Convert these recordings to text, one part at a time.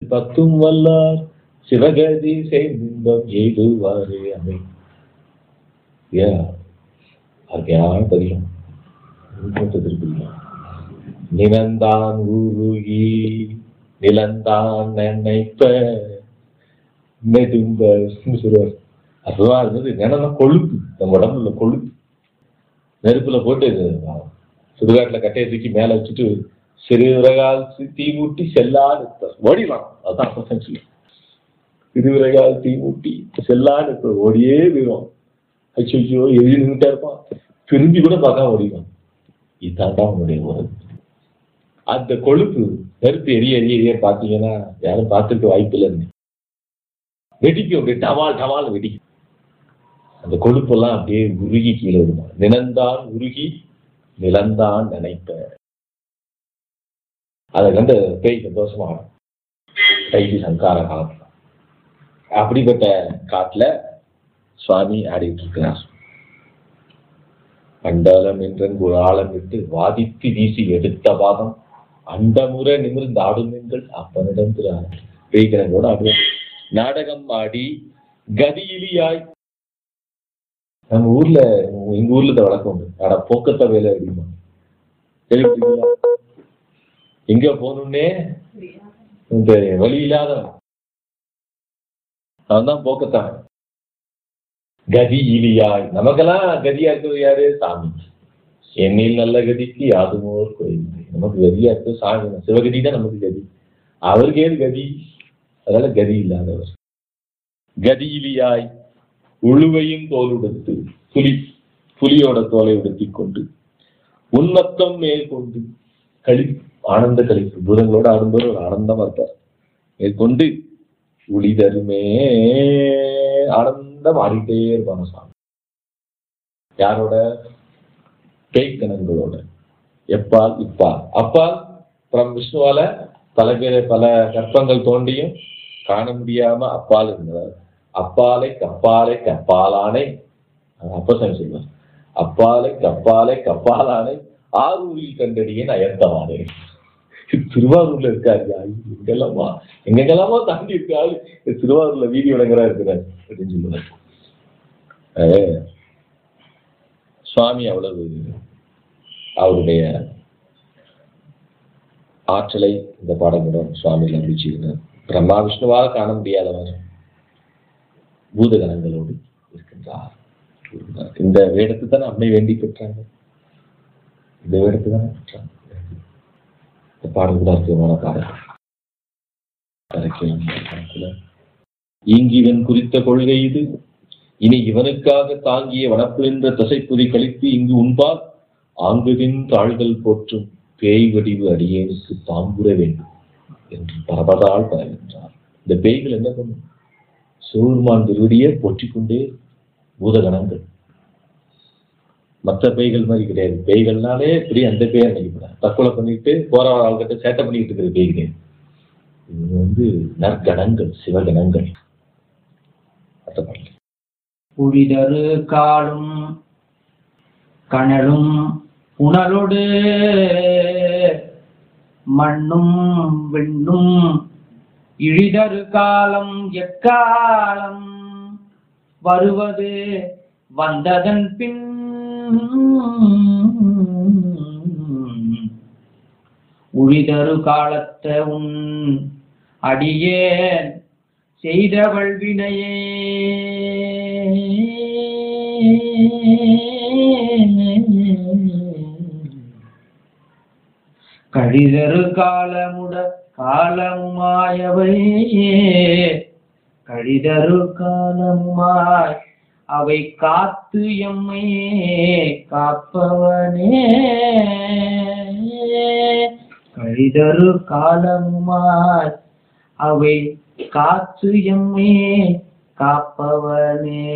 பத்தும் வல்லார் சிவகதி செய்தின்பம் எய்துவாரே அமை ஏன் அருமையான பதியம் திருப்பிக்கலாம் நிலந்தான் உருகி நிலந்தான் நினைப்ப நெடும்ப சொல்லுவார் அதுவா இருந்தது நினைனா கொழுப்பு நம்ம உடம்புல உள்ள கொழுப்பு நெருப்புல போட்டு இது சுடுகாட்டுல கட்டையை தூக்கி மேல வச்சுட்டு சிறுவிறகால் தீ மூட்டி செல்லாது ஓடிடலாம் அதான் அப்பதான் சொல்லு சிறுவிறகால் தீ மூட்டி செல்லாது ஓடியே போயிடும் அச்சோ எழுதி நின்றுட்டே இருப்பான் திரும்பி கூட பார்க்காம ஓடிடும் இதாண்டா உன்னுடைய உறவு அந்த கொழுப்பு நெருப்பு எரிய எரிய எரிய பார்த்தீங்கன்னா யாரும் பார்த்துக்க வாய்ப்பு இல்லைன்னு வெடிக்கும் அப்படியே டவால் டவால் வெடிக்கும் அந்த கொழுப்பெல்லாம் அப்படியே உருகி கீழே விடுமா நிலந்தான் உருகி நிலந்தான் நினைப்ப அதை கண்டு பேய் சந்தோஷமா கைதி சங்கார காலத்துல அப்படிப்பட்ட காட்டுல சுவாமி ஆடிட்டு இருக்கிறார் அண்டாலம் என்றன் குழாலம் விட்டு வாதித்து வீசி எடுத்த பாதம் அண்டமுறை நிமிர்ந்து ஆடும் எங்கள் அப்பனிடம் திரு பேய்கிறதோட அப்படியே நாடகம் ஆடி கதியிலியாய் நம்ம ஊர்ல எங்க ஊர்ல இந்த வழக்கம் உண்டு ஆனா போக்கத்த வேலை அப்படிமா கேள்விப்பட்டீங்களா எங்க போகணும்னே இந்த வழி இல்லாத அவன் தான் போக்கத்தான் கதி இலியாய் நமக்கெல்லாம் கதியா இருக்கிறது யாரு சாமி என்னில் நல்ல கதிக்கு யாதுமோர் கோயில் நமக்கு கதியா இருக்கிறது சாமி தான். சிவகதி தான் நமக்கு கதி அவருக்கு ஏது கதி அதனால கதி இல்லாதவர் கதியிலியாய் உழுவையும் தோல் உடுத்து புலி புலியோட தோலை உடுத்திக் கொண்டு உன்மத்தம் மேல் கொண்டு களி ஆனந்த கழிப்பு பூதங்களோட ஆடும்போது ஒரு ஆனந்தமா இருப்பார் மேற்கொண்டு உளிதருமே ஆனந்தம் ஆடிட்டே இருப்பாங்க சாமி யாரோட பேய்க்கணங்களோட எப்பால் இப்பால் அப்பால் புறம் விஷ்ணுவால பல பேர் பல கற்பங்கள் தோண்டியும் காண முடியாம அப்பால் இருந்தார் அப்பாலை கப்பாலை கப்பாலானை அப்பசன் சொல்வார் அப்பாலை கப்பாலை கப்பாலானை ஆரூரில் கண்டடியேன் அயர்த்தவானே திருவாரூர்ல இருக்காரு எங்கெல்லாமா எங்கெல்லாமா தாண்டி இருக்காரு திருவாரூர்ல வீதி வழங்குறா இருக்கிறார் அப்படின்னு சொல்லுவார் அஹ் சுவாமி அவ்வளவு அவருடைய ஆற்றலை இந்த பாடமுடன் சுவாமியில் அறிவிச்சிருந்தார் பிரம்மா விஷ்ணுவாக காண முடியாதவர் பூதகணங்களோடு இருக்கின்றார் கூறுகிறார். இந்த வேடத்தை தான் அம்மை வேண்டி பெற்றாங்க இந்த வேடத்தை தானே பெற்றாங்க இந்த பாடல் கூட அற்புதமான பாடல் கரைக்கலாம் கணக்குல. ஈங்கிவன் குறித்த கொள்கை இது இனி இவனுக்காக தாங்கிய வனப்புகின்ற தசைப்புதி கழித்து இங்கு உண்பால் ஆங்குதின் தாழ்கள் போற்றும் பேய் வடிவு அடியேனுக்கு தாங்குற வேண்டும் என்று பரபதால் பரவின்றார் இந்த பேய்கள் என்ன பண்ணும் சூர்மான் திருவடியே போற்றிக்கொண்டே பூதகணங்கள் மற்ற பேய்கள் மாதிரி கிடையாது பேய்கள்னாலே இப்படி அந்த பேய் நினைக்கப்படாது தற்கொலை பண்ணிட்டு போற ஆள்கிட்ட சேட்டை பண்ணிட்டு இருக்கிற பேய் கிடையாது இது வந்து நற்கணங்கள் சிவகணங்கள் அடுத்த பாடல். புழிதரு காலும் கனலும் புனலொடு மண்ணும் விண்ணும் இழிதரு காலம் எக்காலம் வருவது வந்ததன் பின் உழிதரு காலத்த உன் அடியேன் செய்தவள் வினையே கழிதரு காலமுட காலமுமாயவை கழிதரு காலமுமாய் அவை காத்து எம்மை காப்பவனே கழிதரு காலமுமாய் அவை காத்து எம்மே காப்பவனே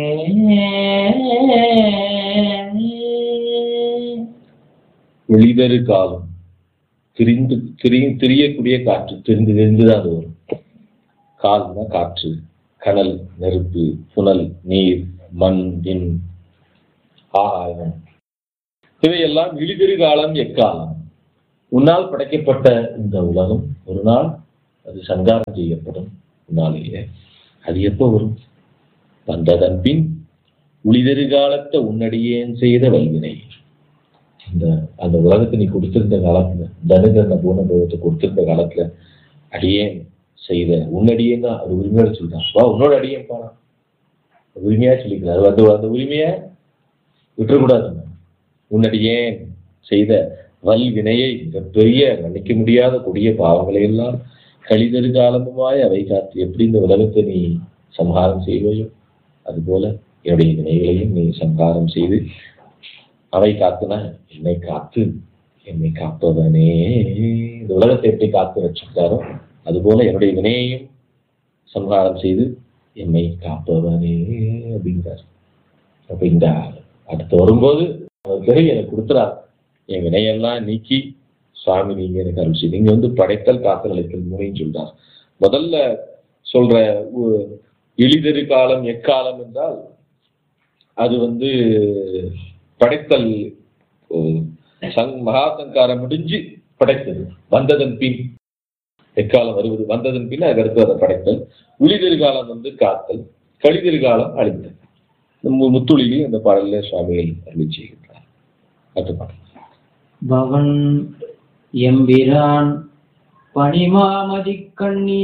ஒளிதரு காலம் திரிந்து திரி திரியக்கூடிய காற்று திரிந்து தெரிந்துதான் அது வரும் கால்னா காற்று கடல் நெருப்பு புனல் நீர் மண் விண் ஆகாயம் இவையெல்லாம் இழிதிரு காலம் எக்காலம் உன்னால் படைக்கப்பட்ட இந்த உலகம் ஒரு நாள் அது சங்காரம் செய்யப்படும் முன்னாலேயே அது எப்போ வரும் வந்ததன் பின் உளிதெரு காலத்தை உன்னடியேன் செய்த வல்வினை இந்த அந்த உலகத்தை நீ கொடுத்திருந்த காலத்துல தனுகரண பூனபவத்தை கொடுத்திருந்த காலத்துல அடியேன் செய்த உன்னடியேன் தான் அது உரிமையோட சொல்றான் வா உன்னோட அடியேன் பானா உரிமையா சொல்லிக்கிறார் அந்த அந்த உரிமையை விட்டுறக்கூடாது நம்ம. உன்னடியேன் செய்த வல் வினையை மிகப்பெரிய மன்னிக்க முடியாத கொடிய பாவங்களை எல்லாம் கழிதரு காலமுமாய் அவை காத்து எப்படி இந்த உலகத்தை நீ சம்ஹாரம் செய்வையோ அதுபோல என்னுடைய வினைகளையும் நீ சம்ஹாரம் செய்து அவை காத்துனா என்னை காத்து என்னை காப்பவனே இந்த உலகத்தை எப்படி காத்து ரட்சித்தாரோ அதுபோல என்னுடைய வினையையும் சம்ஹாரம் செய்து என்னை காப்பவனே அப்படிங்கிறார் அப்ப இந்த அடுத்து வரும்போது அவர் பிறகு எனக்கு கொடுத்துறார் என் வினையெல்லாம் நீக்கி சுவாமி நீங்க எனக்கு அருள் செய்து இங்க வந்து படைத்தல் காத்தல் அழைத்தல் மூணையும் சொல்றார் முதல்ல சொல்ற உ- எளிதரு காலம் எக்காலம் என்றால் அது வந்து படைத்தல் ஓ, சங் மகா சங்காரம் முடிஞ்சு படைத்தது வந்ததன் பின் எக்காலம் வருவது வந்ததன் பின் அதுக்கு அடுத்து அதை படைத்தல் உளிதெரு காலம் வந்து காத்தல் கழிதெரு காலம் அழித்தல் இந்த மு- முத்துளிலே அந்த பாடல்ல சுவாமிகள் அருளி செய்கின்றார் அடுத்த பாடல் பவன் எம்பிரான் பனிமாமதி கண்ணீ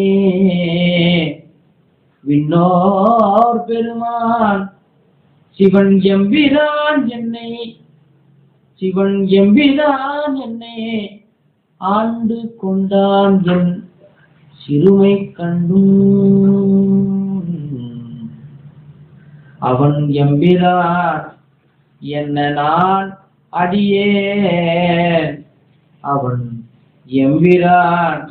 விண்ணோர் பெருமான் சிவன் எம்பிரான் என்னை சிவன் எம்பிரான் என்னை ஆண்டு கொண்டான் என் சிறுமை கண்டும் அவன் எம்பிரான் என்ன நான் அடியேன் அவன் எம்பிரான்